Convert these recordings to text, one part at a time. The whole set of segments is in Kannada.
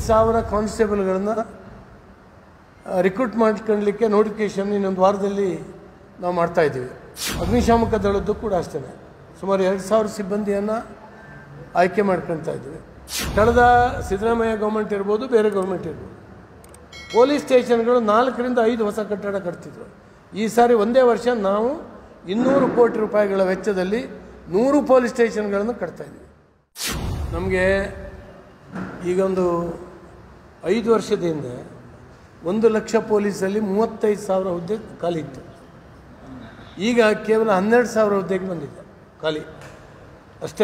ಸಾವಿರ ಕಾನ್ಸ್ಟೇಬಲ್ಗಳನ್ನು ರಿಕ್ರೂಟ್ ಮಾಡ್ಕೊಳ್ಳಲಿಕ್ಕೆ ನೋಟಿಫಿಕೇಷನ್ ಇನ್ನೊಂದು ವಾರದಲ್ಲಿ ನಾವು ಮಾಡ್ತಾ ಇದ್ದೀವಿ ಅಗ್ನಿಶಾಮಕ ದಳದ್ದು ಕೂಡ ಅಷ್ಟೇ ಸುಮಾರು ಎರಡು ಸಾವಿರ ಸಿಬ್ಬಂದಿಯನ್ನು ಆಯ್ಕೆ ಮಾಡ್ಕೊಳ್ತಾ ಇದ್ದೀವಿ ಕಳೆದ ಸಿದ್ದರಾಮಯ್ಯ ಗೌರ್ಮೆಂಟ್ ಇರ್ಬೋದು ಬೇರೆ ಗೌರ್ಮೆಂಟ್ ಇರ್ಬೋದು ಪೊಲೀಸ್ ಸ್ಟೇಷನ್ಗಳು ನಾಲ್ಕರಿಂದ ಐದು ಹೊಸ ಕಟ್ಟಡ ಕಟ್ತಿದ್ರು ಈ ಸಾರಿ ಒಂದೇ ವರ್ಷ ನಾವು ಇನ್ನೂರು ಕೋಟಿ ರೂಪಾಯಿಗಳ ವೆಚ್ಚದಲ್ಲಿ ನೂರು ಪೊಲೀಸ್ ಸ್ಟೇಷನ್ಗಳನ್ನು ಕಟ್ತಾ ಇದ್ದೀವಿ ನಮಗೆ ಈಗೊಂದು ಐದು ವರ್ಷದ ಹಿಂದೆ ಒಂದು ಲಕ್ಷ ಪೊಲೀಸಲ್ಲಿ ಮೂವತ್ತೈದು ಸಾವಿರ ಹುದ್ದೆ ಖಾಲಿ ಇತ್ತು ಈಗ ಕೇವಲ ಹನ್ನೆರಡು ಸಾವಿರ ಹುದ್ದೆಗೆ ಬಂದಿದೆ ಖಾಲಿ ಅಷ್ಟೇ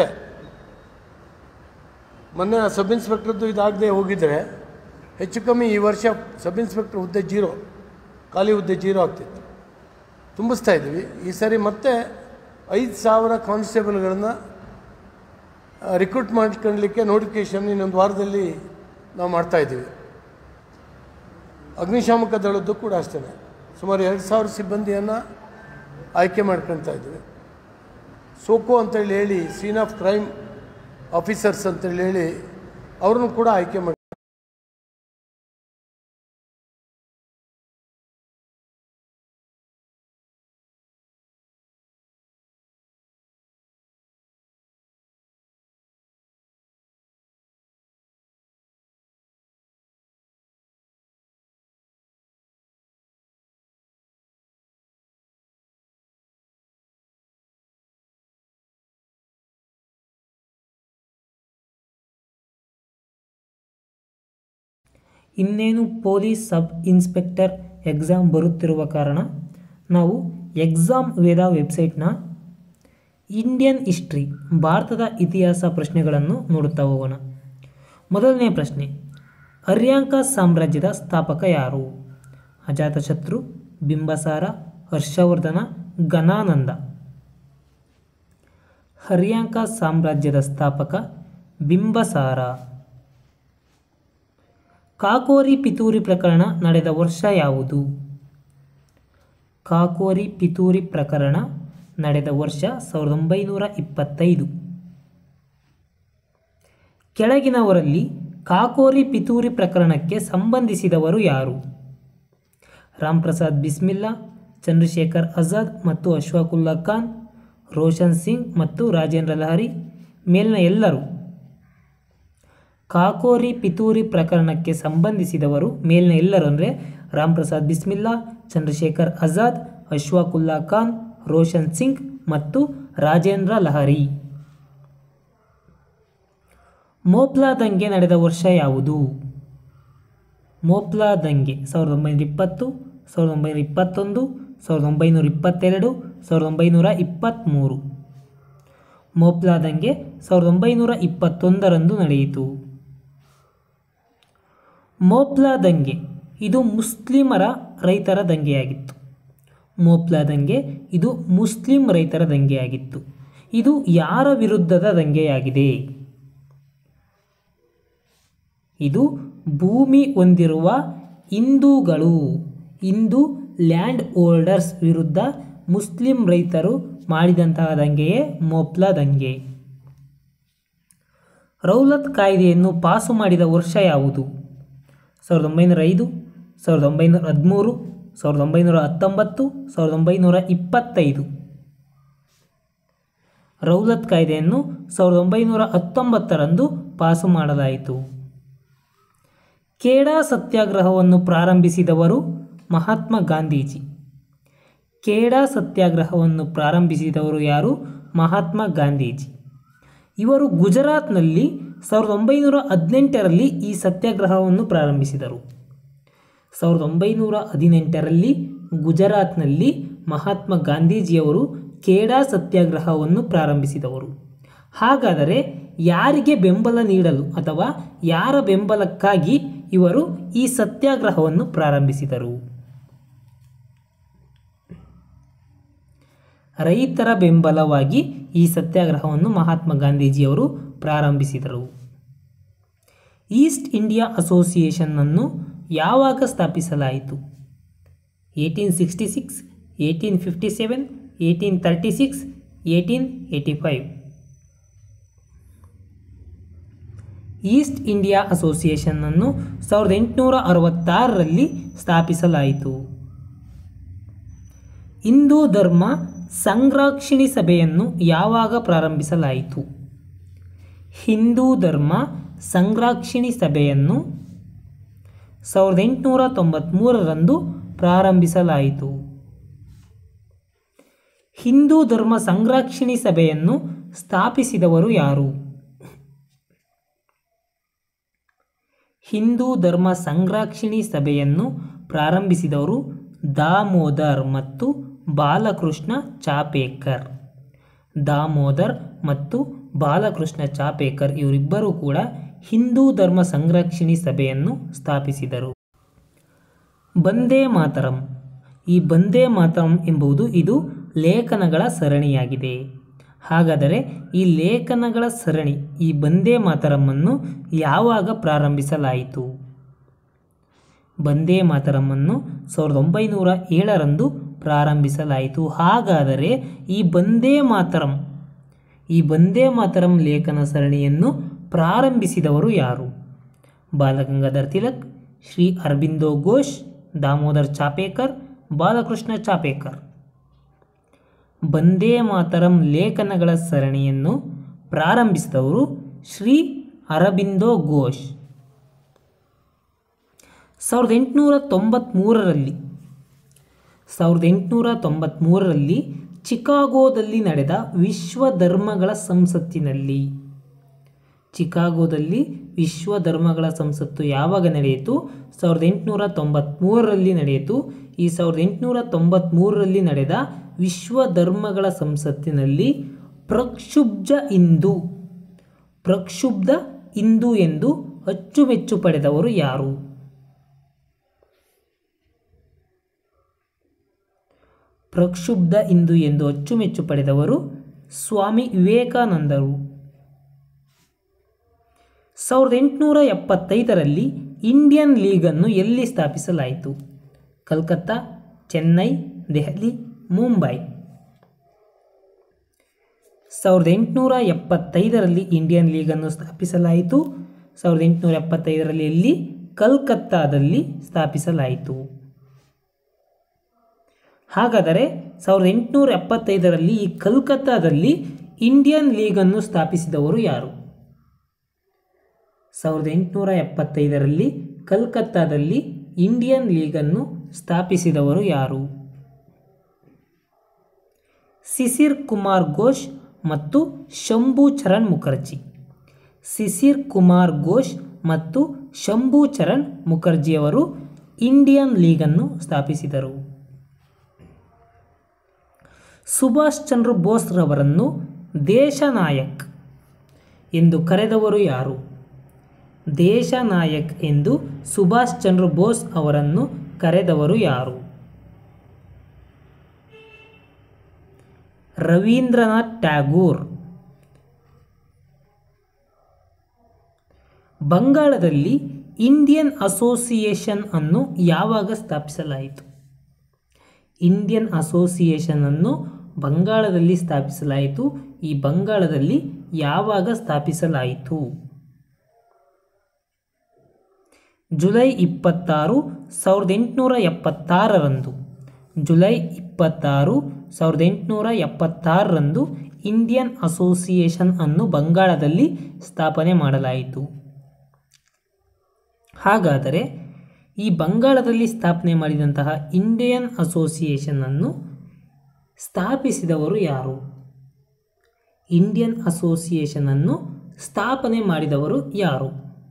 ಮೊನ್ನೆ ಆ ಸಬ್ ಇನ್ಸ್ಪೆಕ್ಟರ್ದು ಇದಾಗದೆ ಹೋಗಿದ್ರೆ ಹೆಚ್ಚು ಕಮ್ಮಿ ಈ ವರ್ಷ ಸಬ್ ಇನ್ಸ್ಪೆಕ್ಟರ್ ಹುದ್ದೆ ಜೀರೋ ಖಾಲಿ ಹುದ್ದೆ ಜೀರೋ ಆಗ್ತಿತ್ತು ತುಂಬಿಸ್ತಾ ಇದ್ದೀವಿ ಈ ಸರಿ ಮತ್ತೆ ಐದು ಸಾವಿರ ಕಾನ್ಸ್ಟೇಬಲ್ಗಳನ್ನು ರಿಕ್ರೂಟ್ ಮಾಡ್ಕೊಳ್ಳಲಿಕ್ಕೆ ನೋಟಿಫಿಕೇಷನ್ ಇನ್ನೊಂದು ವಾರದಲ್ಲಿ ನಾವು ಮಾಡ್ತಾ ಇದ್ದೀವಿ ಅಗ್ನಿಶಾಮಕ ದಳದ್ದು ಕೂಡ ಅಷ್ಟೇ ಸುಮಾರು ಎರಡು ಸಾವಿರ ಸಿಬ್ಬಂದಿಯನ್ನು ಆಯ್ಕೆ ಮಾಡ್ಕೊಳ್ತಾ ಇದ್ದೀವಿ ಸೋಕೋ ಅಂತೇಳಿ ಹೇಳಿ ಸೀನ್ ಆಫ್ ಕ್ರೈಮ್ ಆಫೀಸರ್ಸ್ ಅಂತೇಳಿ ಹೇಳಿ ಅವ್ರನ್ನು ಕೂಡ ಆಯ್ಕೆ ಮಾಡಿ ಇನ್ನೇನು ಪೊಲೀಸ್ ಸಬ್ ಇನ್ಸ್ಪೆಕ್ಟರ್ ಎಕ್ಸಾಮ್ ಬರುತ್ತಿರುವ ಕಾರಣ ನಾವು ಎಕ್ಸಾಮ್ ವೇದ ವೆಬ್ಸೈಟ್ನ ಇಂಡಿಯನ್ ಹಿಸ್ಟ್ರಿ ಭಾರತದ ಇತಿಹಾಸ ಪ್ರಶ್ನೆಗಳನ್ನು ನೋಡುತ್ತಾ ಹೋಗೋಣ ಮೊದಲನೇ ಪ್ರಶ್ನೆ ಅರ್ಯಾಂಕ ಸಾಮ್ರಾಜ್ಯದ ಸ್ಥಾಪಕ ಯಾರು ಅಜಾತಶತ್ರು ಬಿಂಬಸಾರ ಹರ್ಷವರ್ಧನ ಗಣಾನಂದ ಹರ್ಯಾಂಕ ಸಾಮ್ರಾಜ್ಯದ ಸ್ಥಾಪಕ ಬಿಂಬಸಾರ ಕಾಕೋರಿ ಪಿತೂರಿ ಪ್ರಕರಣ ನಡೆದ ವರ್ಷ ಯಾವುದು ಕಾಕೋರಿ ಪಿತೂರಿ ಪ್ರಕರಣ ನಡೆದ ವರ್ಷ ಸಾವಿರದ ಒಂಬೈನೂರ ಇಪ್ಪತ್ತೈದು ಕೆಳಗಿನವರಲ್ಲಿ ಕಾಕೋರಿ ಪಿತೂರಿ ಪ್ರಕರಣಕ್ಕೆ ಸಂಬಂಧಿಸಿದವರು ಯಾರು ರಾಮ್ ಪ್ರಸಾದ್ ಬಿಸ್ಮಿಲ್ಲಾ ಚಂದ್ರಶೇಖರ್ ಆಜಾದ್ ಮತ್ತು ಅಶ್ವಾಕುಲ್ಲಾ ಖಾನ್ ರೋಷನ್ ಸಿಂಗ್ ಮತ್ತು ರಾಜೇಂದ್ರ ಲಹರಿ ಮೇಲಿನ ಎಲ್ಲರೂ ಕಾಕೋರಿ ಪಿತೂರಿ ಪ್ರಕರಣಕ್ಕೆ ಸಂಬಂಧಿಸಿದವರು ಮೇಲಿನ ಎಲ್ಲರೂ ಅಂದರೆ ರಾಮ್ ಪ್ರಸಾದ್ ಬಿಸ್ಮಿಲ್ಲಾ ಚಂದ್ರಶೇಖರ್ ಆಜಾದ್ ಅಶ್ವಾಕುಲ್ಲಾ ಖಾನ್ ರೋಷನ್ ಸಿಂಗ್ ಮತ್ತು ರಾಜೇಂದ್ರ ಲಹರಿ ಮೋಪ್ಲಾ ದಂಗೆ ನಡೆದ ವರ್ಷ ಯಾವುದು ಮೋಪ್ಲಾ ದಂಗೆ ಸಾವಿರದ ಒಂಬೈನೂರ ಇಪ್ಪತ್ತು ಸಾವಿರದ ಒಂಬೈನೂರ ಇಪ್ಪತ್ತೊಂದು ಸಾವಿರದ ಒಂಬೈನೂರ ಇಪ್ಪತ್ತೆರಡು ಸಾವಿರದ ಒಂಬೈನೂರ ಇಪ್ಪತ್ತ್ಮೂರು ಮೋಪ್ಲಾ ದಂಗೆ ಸಾವಿರದ ಒಂಬೈನೂರ ಇಪ್ಪತ್ತೊಂದರಂದು ನಡೆಯಿತು ಮೋಪ್ಲಾ ದಂಗೆ ಇದು ಮುಸ್ಲಿಮರ ರೈತರ ದಂಗೆಯಾಗಿತ್ತು ಮೋಪ್ಲಾ ದಂಗೆ ಇದು ಮುಸ್ಲಿಂ ರೈತರ ದಂಗೆಯಾಗಿತ್ತು ಇದು ಯಾರ ವಿರುದ್ಧದ ದಂಗೆಯಾಗಿದೆ ಇದು ಭೂಮಿ ಹೊಂದಿರುವ ಹಿಂದೂಗಳು ಹಿಂದೂ ಲ್ಯಾಂಡ್ ಹೋಲ್ಡರ್ಸ್ ವಿರುದ್ಧ ಮುಸ್ಲಿಂ ರೈತರು ಮಾಡಿದಂತಹ ದಂಗೆಯೇ ಮೋಪ್ಲಾ ದಂಗೆ ರೌಲತ್ ಕಾಯ್ದೆಯನ್ನು ಪಾಸು ಮಾಡಿದ ವರ್ಷ ಯಾವುದು ಸಾವಿರದ ಒಂಬೈನೂರ ಐದು ಸಾವಿರದ ಒಂಬೈನೂರ ಹದಿಮೂರು ಸಾವಿರದ ಒಂಬೈನೂರ ಹತ್ತೊಂಬತ್ತು ಸಾವಿರದ ಒಂಬೈನೂರ ಇಪ್ಪತ್ತೈದು ರೌಲತ್ ಕಾಯ್ದೆಯನ್ನು ಸಾವಿರದ ಒಂಬೈನೂರ ಹತ್ತೊಂಬತ್ತರಂದು ಪಾಸು ಮಾಡಲಾಯಿತು ಖೇಡಾ ಸತ್ಯಾಗ್ರಹವನ್ನು ಪ್ರಾರಂಭಿಸಿದವರು ಮಹಾತ್ಮ ಗಾಂಧೀಜಿ ಖೇಡಾ ಸತ್ಯಾಗ್ರಹವನ್ನು ಪ್ರಾರಂಭಿಸಿದವರು ಯಾರು ಮಹಾತ್ಮ ಗಾಂಧೀಜಿ ಇವರು ಗುಜರಾತ್ನಲ್ಲಿ ಸಾವಿರದ ಒಂಬೈನೂರ ಹದಿನೆಂಟರಲ್ಲಿ ಈ ಸತ್ಯಾಗ್ರಹವನ್ನು ಪ್ರಾರಂಭಿಸಿದರು ಸಾವಿರದ ಒಂಬೈನೂರ ಹದಿನೆಂಟರಲ್ಲಿ ಗುಜರಾತ್ನಲ್ಲಿ ಮಹಾತ್ಮ ಗಾಂಧೀಜಿಯವರು ಖೇಡಾ ಸತ್ಯಾಗ್ರಹವನ್ನು ಪ್ರಾರಂಭಿಸಿದವರು ಹಾಗಾದರೆ ಯಾರಿಗೆ ಬೆಂಬಲ ನೀಡಲು ಅಥವಾ ಯಾರ ಬೆಂಬಲಕ್ಕಾಗಿ ಇವರು ಈ ಸತ್ಯಾಗ್ರಹವನ್ನು ಪ್ರಾರಂಭಿಸಿದರು ರೈತರ ಬೆಂಬಲವಾಗಿ ಈ ಸತ್ಯಾಗ್ರಹವನ್ನು ಮಹಾತ್ಮ ಗಾಂಧೀಜಿಯವರು ಪ್ರಾರಂಭಿಸಿದರು ಈಸ್ಟ್ ಇಂಡಿಯಾ ಅಸೋಸಿಯೇಷನ್ನನ್ನು ಯಾವಾಗ ಸ್ಥಾಪಿಸಲಾಯಿತು eighteen sixty six eighteen fifty seven eighteen thirty six eighteen eighty five East India ಅಸೋಸಿಯೇಷನ್ನನ್ನು ಸಾವಿರದ ಎಂಟುನೂರ ಅರವತ್ತಾರರಲ್ಲಿ ಸ್ಥಾಪಿಸಲಾಯಿತು ಹಿಂದೂ ಧರ್ಮ ಸಂರಕ್ಷಣಿ ಸಭೆಯನ್ನು ಯಾವಾಗ ಪ್ರಾರಂಭಿಸಲಾಯಿತು ಹಿಂದೂ ಧರ್ಮ ಸಂರಕ್ಷಣಿ ಸಭೆಯನ್ನು ಸಾವಿರದ ಎಂಟುನೂರ ತೊಂಬತ್ತ್ಮೂರರಂದು ಪ್ರಾರಂಭಿಸಲಾಯಿತು ಹಿಂದೂ ಧರ್ಮ ಸಂರಕ್ಷಣಿ ಸಭೆಯನ್ನು ಸ್ಥಾಪಿಸಿದವರು ಯಾರು ಹಿಂದೂ ಧರ್ಮ ಸಂರಕ್ಷಣಿ ಸಭೆಯನ್ನು ಪ್ರಾರಂಭಿಸಿದವರು ದಾಮೋದರ್ ಮತ್ತು ಬಾಲಕೃಷ್ಣ ಚಾಪೇಕರ್ ದಾಮೋದರ್ ಮತ್ತು ಬಾಲಕೃಷ್ಣ ಚಾಪೇಕರ್ ಇವರಿಬ್ಬರೂ ಕೂಡ ಹಿಂದೂ ಧರ್ಮ ಸಂರಕ್ಷಣಿ ಸಭೆಯನ್ನು ಸ್ಥಾಪಿಸಿದರು ಬಂದೇ ಮಾತರಂ ಈ ಬಂದೇ ಮಾತರಂ ಎಂಬುದು ಇದು ಲೇಖನಗಳ ಸರಣಿಯಾಗಿದೆ ಹಾಗಾದರೆ ಈ ಲೇಖನಗಳ ಸರಣಿ ಈ ಬಂದೇ ಮಾತರಮ್ಮನ್ನು ಯಾವಾಗ ಪ್ರಾರಂಭಿಸಲಾಯಿತು ಬಂದೇ ಮಾತರಮ್ಮನ್ನು ಸಾವಿರದ ಒಂಬೈನೂರ ಏಳರಂದು ಪ್ರಾರಂಭಿಸಲಾಯಿತು ಹಾಗಾದರೆ ಈ ಬಂದೇ ಮಾತರಂ ಈ ಬಂದೇ ಮಾತರಂ ಲೇಖನ ಸರಣಿಯನ್ನು ಪ್ರಾರಂಭಿಸಿದವರು ಯಾರು ಬಾಲಗಂಗಾಧರ್ ತಿಲಕ್ ಶ್ರೀ ಅರಬಿಂದೋ ಘೋಷ್ ದಾಮೋದರ್ ಚಾಪೇಕರ್ ಬಾಲಕೃಷ್ಣ ಚಾಪೇಕರ್ ಬಂದೇ ಮಾತರಂ ಲೇಖನಗಳ ಸರಣಿಯನ್ನು ಪ್ರಾರಂಭಿಸಿದವರು ಶ್ರೀ ಅರಬಿಂದೋ ಘೋಷ್ ಸಾವಿರದ ಎಂಟುನೂರ ತೊಂಬತ್ತ್ಮೂರರಲ್ಲಿ ಸಾವಿರದ ಎಂಟುನೂರ ತೊಂಬತ್ತ್ಮೂರರಲ್ಲಿ ಚಿಕಾಗೋದಲ್ಲಿ ನಡೆದ ವಿಶ್ವ ಧರ್ಮಗಳ ಸಂಸತ್ತಿನಲ್ಲಿ ಚಿಕಾಗೋದಲ್ಲಿ ವಿಶ್ವ ಧರ್ಮಗಳ ಸಂಸತ್ತು ಯಾವಾಗ ನಡೆಯಿತು ಸಾವಿರದ ಎಂಟುನೂರ ತೊಂಬತ್ತ್ಮೂರರಲ್ಲಿ ನಡೆಯಿತು ಈ ಸಾವಿರದ ಎಂಟುನೂರ ತೊಂಬತ್ತ್ಮೂರರಲ್ಲಿ ನಡೆದ ವಿಶ್ವ ಧರ್ಮಗಳ ಸಂಸತ್ತಿನಲ್ಲಿ ಪ್ರಕ್ಷುಬ್ಧ ಹಿಂದೂ ಪ್ರಕ್ಷುಬ್ಧ ಹಿಂದೂ ಎಂದು ಅಚ್ಚುಮೆಚ್ಚು ಪಡೆದವರು ಯಾರು ಪ್ರಕ್ಷುಬ್ಧ ಹಿಂದೂ ಎಂದು ಅಚ್ಚುಮೆಚ್ಚು ಪಡೆದವರು ಸ್ವಾಮಿ ವಿವೇಕಾನಂದರು ಸಾವಿರದ ಎಂಟುನೂರ ಎಪ್ಪತ್ತೈದರಲ್ಲಿ ಇಂಡಿಯನ್ ಲೀಗನ್ನು ಎಲ್ಲಿ ಸ್ಥಾಪಿಸಲಾಯಿತು ಕಲ್ಕತ್ತಾ ಚೆನ್ನೈ ದೆಹಲಿ ಮುಂಬೈ ಸಾವಿರದ ಎಂಟುನೂರ ಎಪ್ಪತ್ತೈದರಲ್ಲಿ ಇಂಡಿಯನ್ ಲೀಗನ್ನು ಸ್ಥಾಪಿಸಲಾಯಿತು ಸಾವಿರದ ಎಂಟುನೂರ ಎಪ್ಪತ್ತೈದರಲ್ಲಿ ಎಲ್ಲಿ ಕಲ್ಕತ್ತಾದಲ್ಲಿ ಸ್ಥಾಪಿಸಲಾಯಿತು ಹಾಗಾದರೆ ಸಾವಿರದ ಎಂಟುನೂರ ಎಪ್ಪತ್ತೈದರಲ್ಲಿ ಈ ಕಲ್ಕತ್ತಾದಲ್ಲಿ ಇಂಡಿಯನ್ ಲೀಗನ್ನು ಸ್ಥಾಪಿಸಿದವರು ಯಾರು ಸಾವಿರದ ಎಂಟುನೂರ ಎಪ್ಪತ್ತೈದರಲ್ಲಿ ಕಲ್ಕತ್ತಾದಲ್ಲಿ ಇಂಡಿಯನ್ ಲೀಗನ್ನು ಸ್ಥಾಪಿಸಿದವರು ಯಾರು ಸಿಸಿರ್ ಕುಮಾರ್ ಘೋಷ್ ಮತ್ತು ಶಂಭು ಚರಣ್ ಮುಖರ್ಜಿ ಸಿಸಿರ್ ಕುಮಾರ್ ಘೋಷ್ ಮತ್ತು ಶಂಭು ಚರಣ್ ಮುಖರ್ಜಿಯವರು ಇಂಡಿಯನ್ ಲೀಗನ್ನು ಸ್ಥಾಪಿಸಿದರು ಸುಭಾಷ್ ಚಂದ್ರ ಬೋಸ್ರವರನ್ನು ದೇಶನಾಯಕ್ ಎಂದು ಕರೆದವರು ಯಾರು ದೇಶನಾಯಕ್ ಎಂದು ಸುಭಾಷ್ ಚಂದ್ರ ಬೋಸ್ ಅವರನ್ನು ಕರೆದವರು ಯಾರು ರವೀಂದ್ರನಾಥ್ ಟ್ಯಾಗೂರ್ ಬಂಗಾಳದಲ್ಲಿ ಇಂಡಿಯನ್ ಅಸೋಸಿಯೇಷನ್ ಅನ್ನು ಯಾವಾಗ ಸ್ಥಾಪಿಸಲಾಯಿತು ಇಂಡಿಯನ್ ಅಸೋಸಿಯೇಷನ್ ಅನ್ನು ಬಂಗಾಳದಲ್ಲಿ ಸ್ಥಾಪಿಸಲಾಯಿತು ಈ ಬಂಗಾಳದಲ್ಲಿ ಯಾವಾಗ ಸ್ಥಾಪಿಸಲಾಯಿತು ಜುಲೈ ಇಪ್ಪತ್ತಾರು ಸಾವಿರದ ಎಂಟುನೂರ ಎಪ್ಪತ್ತಾರರಂದು ಜುಲೈ ಇಪ್ಪತ್ತಾರು ಸಾವಿರದ ಎಂಟುನೂರ ಎಪ್ಪತ್ತಾರರಂದು ಇಂಡಿಯನ್ ಅಸೋಸಿಯೇಷನ್ ಅನ್ನು ಬಂಗಾಳದಲ್ಲಿ ಸ್ಥಾಪನೆ ಮಾಡಲಾಯಿತು ಹಾಗಾದರೆ ಈ ಬಂಗಾಳದಲ್ಲಿ ಸ್ಥಾಪನೆ ಮಾಡಿದಂತಹ ಇಂಡಿಯನ್ ಅಸೋಸಿಯೇಷನ್ ಅನ್ನು ಸ್ಥಾಪಿಸಿದವರು ಯಾರು ಇಂಡಿಯನ್ ಅಸೋಸಿಯೇಷನ್ ಅನ್ನು ಸ್ಥಾಪನೆ ಮಾಡಿದವರು ಯಾರು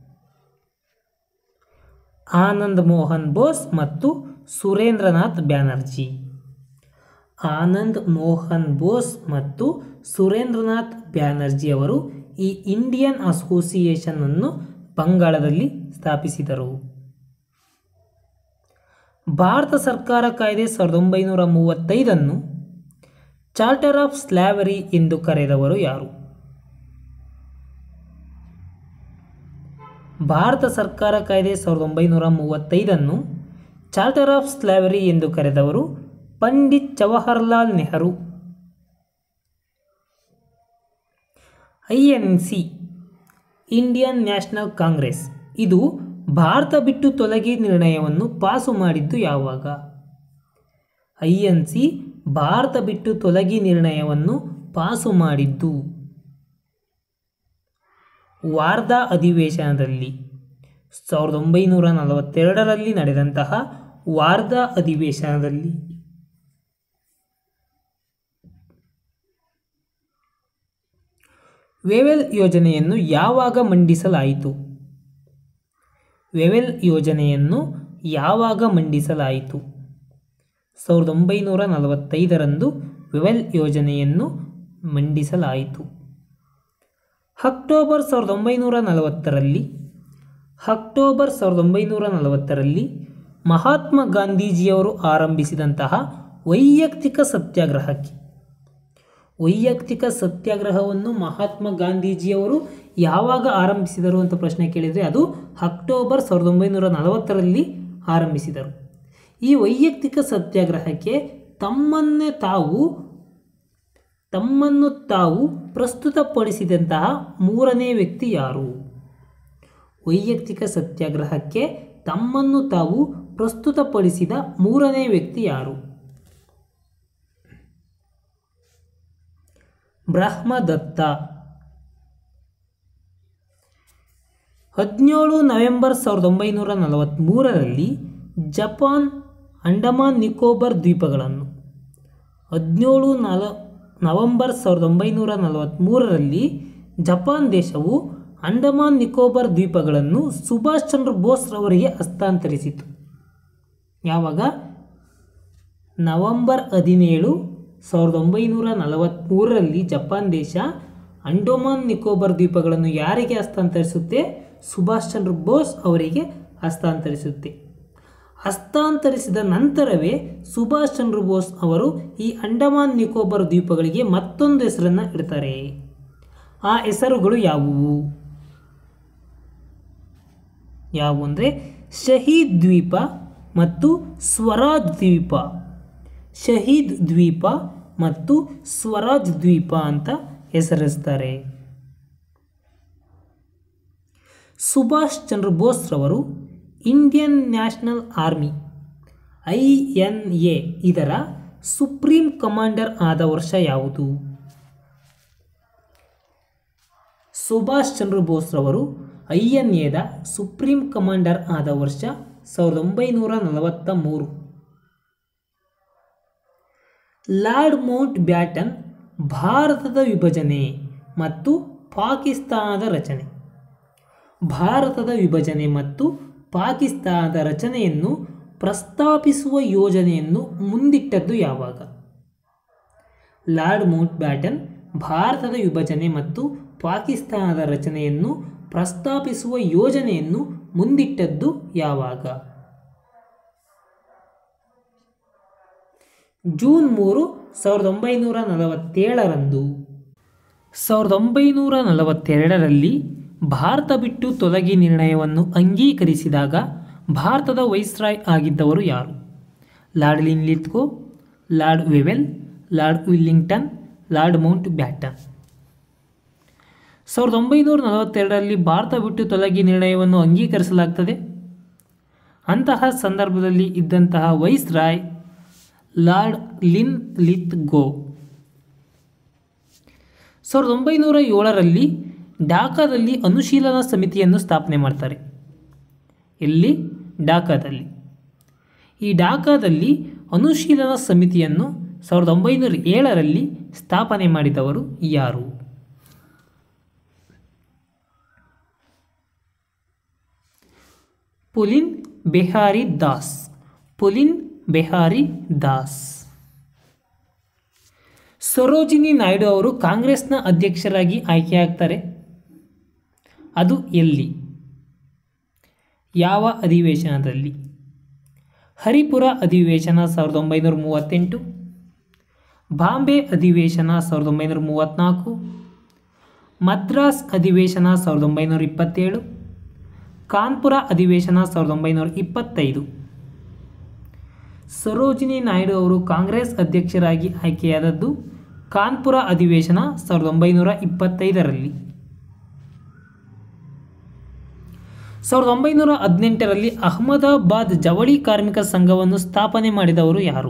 ಆನಂದ್ ಮೋಹನ್ ಬೋಸ್ ಮತ್ತು ಸುರೇಂದ್ರನಾಥ್ ಬ್ಯಾನರ್ಜಿ ಆನಂದ್ ಮೋಹನ್ ಬೋಸ್ ಮತ್ತು ಸುರೇಂದ್ರನಾಥ್ ಬ್ಯಾನರ್ಜಿ ಅವರು ಈ ಇಂಡಿಯನ್ ಅಸೋಸಿಯೇಷನ್ ಅನ್ನು ಬಂಗಾಳದಲ್ಲಿ ಸ್ಥಾಪಿಸಿದರು ಭಾರತ ಸರ್ಕಾರ ಕಾಯ್ದೆ ಸಾವಿರದ ಒಂಬೈನೂರ ಮೂವತ್ತೈದನ್ನು ಚಾರ್ಟರ್ ಆಫ್ ಸ್ಲ್ಯಾವರಿ ಎಂದು ಕರೆದವರು ಯಾರು ಭಾರತ ಸರ್ಕಾರ ಕಾಯ್ದೆ ಸಾವಿರದ ಒಂಬೈನೂರ ಮೂವತ್ತೈದನ್ನು ಚಾರ್ಟರ್ ಆಫ್ ಸ್ಲ್ಯಾವರಿ ಎಂದು ಕರೆದವರು Pandit Jawaharlal Nehru I N C Indian National Congress ಇದು ಭಾರತ ಬಿಟ್ಟು ತೊಲಗಿ ನಿರ್ಣಯವನ್ನು ಪಾಸು ಮಾಡಿದ್ದು ಯಾವಾಗ ಐ ಎನ್ ಸಿ ಭಾರತ ಬಿಟ್ಟು ತೊಲಗಿ ನಿರ್ಣಯವನ್ನು ಪಾಸು ಮಾಡಿದ್ದು ವಾರ್ಧಾ ಅಧಿವೇಶನದಲ್ಲಿ ಸಾವಿರದ ಒಂಬೈನೂರ ನಲವತ್ತೆರಡರಲ್ಲಿ ನಡೆದಂತಹ ವಾರ್ಧಾ ಅಧಿವೇಶನದಲ್ಲಿ ವೆವೆಲ್ ಯೋಜನೆಯನ್ನು ಯಾವಾಗ ಮಂಡಿಸಲಾಯಿತು ವೆವೆಲ್ ಯೋಜನೆಯನ್ನು ಯಾವಾಗ ಮಂಡಿಸಲಾಯಿತು ಸಾವಿರದ ಒಂಬೈನೂರ ನಲವತ್ತೈದರಂದು ವೆವೆಲ್ ಯೋಜನೆಯನ್ನು ಮಂಡಿಸಲಾಯಿತು ಅಕ್ಟೋಬರ್ ಸಾವಿರದ ಒಂಬೈನೂರ ನಲವತ್ತರಲ್ಲಿ ಅಕ್ಟೋಬರ್ ಸಾವಿರದ ಒಂಬೈನೂರ ನಲವತ್ತರಲ್ಲಿ ಮಹಾತ್ಮ ಗಾಂಧೀಜಿಯವರು ಆರಂಭಿಸಿದಂತಹ ವೈಯಕ್ತಿಕ ಸತ್ಯಾಗ್ರಹಕ್ಕೆ ವೈಯಕ್ತಿಕ ಸತ್ಯಾಗ್ರಹವನ್ನು ಮಹಾತ್ಮ ಗಾಂಧೀಜಿಯವರು ಯಾವಾಗ ಆರಂಭಿಸಿದರು ಅಂತ ಪ್ರಶ್ನೆ ಕೇಳಿದರೆ ಅದು ಅಕ್ಟೋಬರ್ ಸಾವಿರದ ಒಂಬೈನೂರ ನಲವತ್ತರಲ್ಲಿ ಆರಂಭಿಸಿದರು ಈ ವೈಯಕ್ತಿಕ ಸತ್ಯಾಗ್ರಹಕ್ಕೆ ತಮ್ಮನ್ನೇ ತಾವು ತಮ್ಮನ್ನು ತಾವು ಪ್ರಸ್ತುತಪಡಿಸಿದಂತಹ ಮೂರನೇ ವ್ಯಕ್ತಿ ಯಾರು ವೈಯಕ್ತಿಕ ಸತ್ಯಾಗ್ರಹಕ್ಕೆ ತಮ್ಮನ್ನು ತಾವು ಪ್ರಸ್ತುತಪಡಿಸಿದ ಮೂರನೇ ವ್ಯಕ್ತಿ ಯಾರು ಬ್ರಹ್ಮದತ್ತ ಹದಿನೇಳು ನವೆಂಬರ್ ಸಾವಿರದ ಒಂಬೈನೂರ ನಲವತ್ತ್ಮೂರರಲ್ಲಿ ಜಪಾನ್ ಅಂಡಮಾನ್ ನಿಕೋಬಾರ್ ದ್ವೀಪಗಳನ್ನು ಹದಿನೇಳು ನಲ ನವೆಂಬರ್ ಸಾವಿರದ ಒಂಬೈನೂರ ನಲವತ್ತ್ಮೂರರಲ್ಲಿ ಜಪಾನ್ ದೇಶವು ಅಂಡಮಾನ್ ನಿಕೋಬಾರ್ ದ್ವೀಪಗಳನ್ನು ಸುಭಾಷ್ ಚಂದ್ರ ಬೋಸ್ ರವರಿಗೆ ಹಸ್ತಾಂತರಿಸಿತು ಯಾವಾಗ ನವೆಂಬರ್ ಹದಿನೇಳು ಸಾವಿರದ ಒಂಬೈನೂರ ನಲವತ್ತ್ಮೂರರಲ್ಲಿ ಜಪಾನ್ ದೇಶ ಅಂಡೋಮಾನ್ ನಿಕೋಬಾರ್ ದ್ವೀಪಗಳನ್ನು ಯಾರಿಗೆ ಹಸ್ತಾಂತರಿಸುತ್ತೆ ಸುಭಾಷ್ ಚಂದ್ರ ಬೋಸ್ ಅವರಿಗೆ ಹಸ್ತಾಂತರಿಸುತ್ತೆ ಹಸ್ತಾಂತರಿಸಿದ ನಂತರವೇ ಸುಭಾಷ್ ಚಂದ್ರ ಬೋಸ್ ಅವರು ಈ ಅಂಡಮಾನ್ ನಿಕೋಬಾರ್ ದ್ವೀಪಗಳಿಗೆ ಮತ್ತೊಂದು ಹೆಸರನ್ನು ಇಡ್ತಾರೆ ಆ ಹೆಸರುಗಳು ಯಾವುವು ಯಾವುವು ಅಂದರೆ ಶಹೀದ್ ದ್ವೀಪ ಮತ್ತು ಸ್ವರಾಜ್ ದ್ವೀಪ ಶಹೀದ್ ದ್ವೀಪ ಮತ್ತು ಸ್ವರಾಜ್ ದ್ವೀಪ ಅಂತ ಹೆಸರಿಸ್ತಾರೆ ಸುಭಾಷ್ ಚಂದ್ರ ಬೋಸ್ ರವರು Indian National Army I N A ಇದರ ಸುಪ್ರೀಂ ಕಮಾಂಡರ್ ಆದ ವರ್ಷ ಯಾವುದು ಸುಭಾಷ್ ಚಂದ್ರ ಬೋಸ್ ರವರು ಐ ಎನ್ ಎದ ಸುಪ್ರೀಂ ಕಮಾಂಡರ್ ಆದ ವರ್ಷ ಸಾವಿರದ ಒಂಬೈನೂರ ನಲವತ್ತ ಮೂರು ಲಾರ್ಡ್ ಮೌಂಟ್ ಬ್ಯಾಟನ್ ಭಾರತದ ವಿಭಜನೆ ಮತ್ತು ಪಾಕಿಸ್ತಾನದ ರಚನೆ ಭಾರತದ ವಿಭಜನೆ ಮತ್ತು ಪಾಕಿಸ್ತಾನದ ರಚನೆಯನ್ನು ಪ್ರಸ್ತಾಪಿಸುವ ಯೋಜನೆಯನ್ನು ಮುಂದಿಟ್ಟದ್ದು ಯಾವಾಗ ಲಾರ್ಡ್ ಮೌಂಟ್ ಬ್ಯಾಟನ್ ಭಾರತದ ವಿಭಜನೆ ಮತ್ತು ಪಾಕಿಸ್ತಾನದ ರಚನೆಯನ್ನು ಪ್ರಸ್ತಾಪಿಸುವ ಯೋಜನೆಯನ್ನು ಮುಂದಿಟ್ಟದ್ದು ಯಾವಾಗ ಜೂನ್ ಮೂರು ಸಾವಿರದ ಒಂಬೈನೂರ ನಲವತ್ತೇಳರಂದು ಸಾವಿರದ ಒಂಬೈನೂರ ನಲವತ್ತೆರಡರಲ್ಲಿ ಭಾರತ ಬಿಟ್ಟು ತೊಲಗಿ ನಿರ್ಣಯವನ್ನು ಅಂಗೀಕರಿಸಿದಾಗ ಭಾರತದ ವೈಸ್ರಾಯ್ ಆಗಿದ್ದವರು ಯಾರು Lord Linlithgow Lord Wavell Lord Willingdon Lord Mountbatten ಸಾವಿರದ ಒಂಬೈನೂರ ನಲವತ್ತೆರಡರಲ್ಲಿ ಭಾರತ ಬಿಟ್ಟು ತೊಲಗಿ ನಿರ್ಣಯವನ್ನು ಅಂಗೀಕರಿಸಲಾಗ್ತದೆ ಅಂತಹ ಸಂದರ್ಭದಲ್ಲಿ ಇದ್ದಂತಹ viceroy Lord Linlithgow ಸಾವಿರದ ಒಂಬೈನೂರ ಏಳರಲ್ಲಿ ಢಾಕಾದಲ್ಲಿ ಅನುಶೀಲನಾ ಸಮಿತಿಯನ್ನು ಸ್ಥಾಪನೆ ಮಾಡ್ತಾರೆ ಎಲ್ಲಿ ಢಾಕಾದಲ್ಲಿ ಈ ಢಾಕಾದಲ್ಲಿ ಅನುಶೀಲನಾ ಸಮಿತಿಯನ್ನು ಸಾವಿರದ ಒಂಬೈನೂರ ಏಳರಲ್ಲಿ ಸ್ಥಾಪನೆ ಮಾಡಿದವರು ಯಾರು ಪುಲಿನ್ ಬೆಹಾರಿ ದಾಸ್ ಪುಲಿನ್ ಬೆಹಾರಿ ದಾಸ್ ಸರೋಜಿನಿ ನಾಯ್ಡು ಅವರು ಕಾಂಗ್ರೆಸ್ನ ಅಧ್ಯಕ್ಷರಾಗಿ ಆಯ್ಕೆಯಾಗ್ತಾರೆ ಅದು ಎಲ್ಲಿ ಯಾವ ಅಧಿವೇಶನದಲ್ಲಿ ಹರಿಪುರ ಅಧಿವೇಶನ ಸಾವಿರದ ಒಂಬೈನೂರ ಮೂವತ್ತೆಂಟು ಬಾಂಬೆ ಅಧಿವೇಶನ ಸಾವಿರದ ಒಂಬೈನೂರ ಮೂವತ್ತ್ನಾಲ್ಕು ಮದ್ರಾಸ್ ಅಧಿವೇಶನ ಸಾವಿರದ ಒಂಬೈನೂರ ಇಪ್ಪತ್ತೇಳು ಕಾನ್ಪುರ ಅಧಿವೇಶನ ಸಾವಿರದ ಒಂಬೈನೂರ ಇಪ್ಪತ್ತೈದು ಸರೋಜಿನಿ ನಾಯ್ಡು ಅವರು ಕಾಂಗ್ರೆಸ್ ಅಧ್ಯಕ್ಷರಾಗಿ ಆಯ್ಕೆಯಾದದ್ದು ಕಾನ್ಪುರ ಅಧಿವೇಶನ ಸಾವಿರದ ಒಂಬೈನೂರ ಇಪ್ಪತ್ತೈದರಲ್ಲಿ ಸಾವಿರದ ಒಂಬೈನೂರ ಹದಿನೆಂಟರಲ್ಲಿ ಅಹಮದಾಬಾದ್ ಜವಳಿ ಕಾರ್ಮಿಕ ಸಂಘವನ್ನು ಸ್ಥಾಪನೆ ಮಾಡಿದವರು ಯಾರು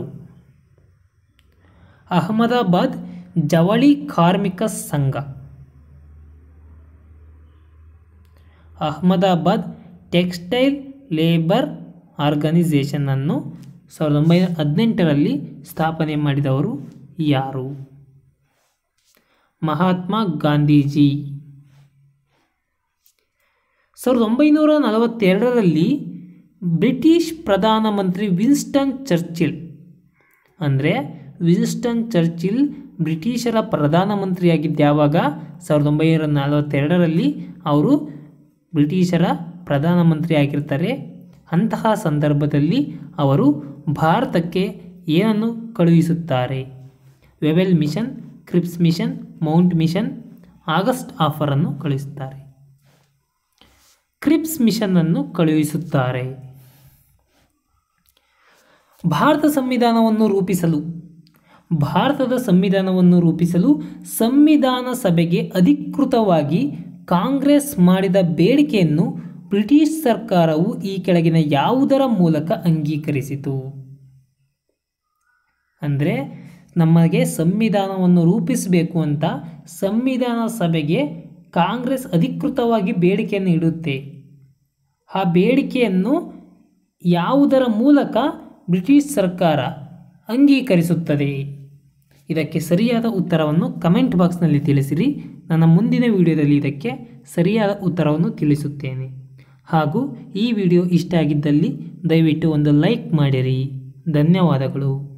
ಅಹಮದಾಬಾದ್ ಜವಳಿ ಕಾರ್ಮಿಕ ಸಂಘ ಅಹಮದಾಬಾದ್ ಟೆಕ್ಸ್ಟೈಲ್ ಲೇಬರ್ ಆರ್ಗನೈಸೇಷನ್ ಅನ್ನು ಸಾವಿರದ ಒಂಬೈನೂರ ಹದಿನೆಂಟರಲ್ಲಿ ಸ್ಥಾಪನೆ ಮಾಡಿದವರು ಯಾರು ಮಹಾತ್ಮ ಗಾಂಧೀಜಿ ಸಾವಿರದ ಒಂಬೈನೂರ ನಲವತ್ತೆರಡರಲ್ಲಿ ಬ್ರಿಟಿಷ್ ಪ್ರಧಾನಮಂತ್ರಿ ವಿನ್ಸ್ಟನ್ ಚರ್ಚಿಲ್ ಅಂದರೆ ವಿನ್ಸ್ಟನ್ ಚರ್ಚಿಲ್ ಬ್ರಿಟಿಷರ ಪ್ರಧಾನಮಂತ್ರಿಯಾಗಿದ್ದ ಯಾವಾಗ ಸಾವಿರದ ಒಂಬೈನೂರ ನಲವತ್ತೆರಡರಲ್ಲಿ ಅವರು ಬ್ರಿಟಿಷರ ಪ್ರಧಾನಮಂತ್ರಿ ಆಗಿರ್ತಾರೆ ಅಂತಹ ಸಂದರ್ಭದಲ್ಲಿ ಅವರು ಭಾರತಕ್ಕೆ ಏನನ್ನು ಕಳುಹಿಸುತ್ತಾರೆ Wavell mission Cripps mission Mount mission August ಆಫರನ್ನು ಕಳುಹಿಸುತ್ತಾರೆ ಕ್ರಿಪ್ಸ್ ಮಿಷನ್ನನ್ನು ಕಳುಹಿಸುತ್ತಾರೆ ಭಾರತ ಸಂವಿಧಾನವನ್ನು ರೂಪಿಸಲು ಭಾರತದ ಸಂವಿಧಾನವನ್ನು ರೂಪಿಸಲು ಸಂವಿಧಾನ ಸಭೆಗೆ ಅಧಿಕೃತವಾಗಿ ಕಾಂಗ್ರೆಸ್ ಮಾಡಿದ ಬೇಡಿಕೆಯನ್ನು ಬ್ರಿಟಿಷ್ ಸರ್ಕಾರವು ಈ ಕೆಳಗಿನ ಯಾವುದರ ಮೂಲಕ ಅಂಗೀಕರಿಸಿತು ಅಂದರೆ ನಮಗೆ ಸಂವಿಧಾನವನ್ನು ರೂಪಿಸಬೇಕು ಅಂತ ಸಂವಿಧಾನ ಸಭೆಗೆ ಕಾಂಗ್ರೆಸ್ ಅಧಿಕೃತವಾಗಿ ಬೇಡಿಕೆಯನ್ನು ಇಡುತ್ತೆ ಆ ಬೇಡಿಕೆಯನ್ನು ಯಾವುದರ ಮೂಲಕ ಬ್ರಿಟಿಷ್ ಸರ್ಕಾರ ಅಂಗೀಕರಿಸುತ್ತದೆ ಇದಕ್ಕೆ ಸರಿಯಾದ ಉತ್ತರವನ್ನು ಕಮೆಂಟ್ ಬಾಕ್ಸ್ನಲ್ಲಿ ತಿಳಿಸಿರಿ ನನ್ನ ಮುಂದಿನ ವಿಡಿಯೋದಲ್ಲಿ ಇದಕ್ಕೆ ಸರಿಯಾದ ಉತ್ತರವನ್ನು ತಿಳಿಸುತ್ತೇನೆ ಹಾಗೂ ಈ ವಿಡಿಯೋ ಇಷ್ಟ ಆಗಿದ್ದಲ್ಲಿ ದಯವಿಟ್ಟು ಒಂದು ಲೈಕ್ ಮಾಡಿರಿ ಧನ್ಯವಾದಗಳು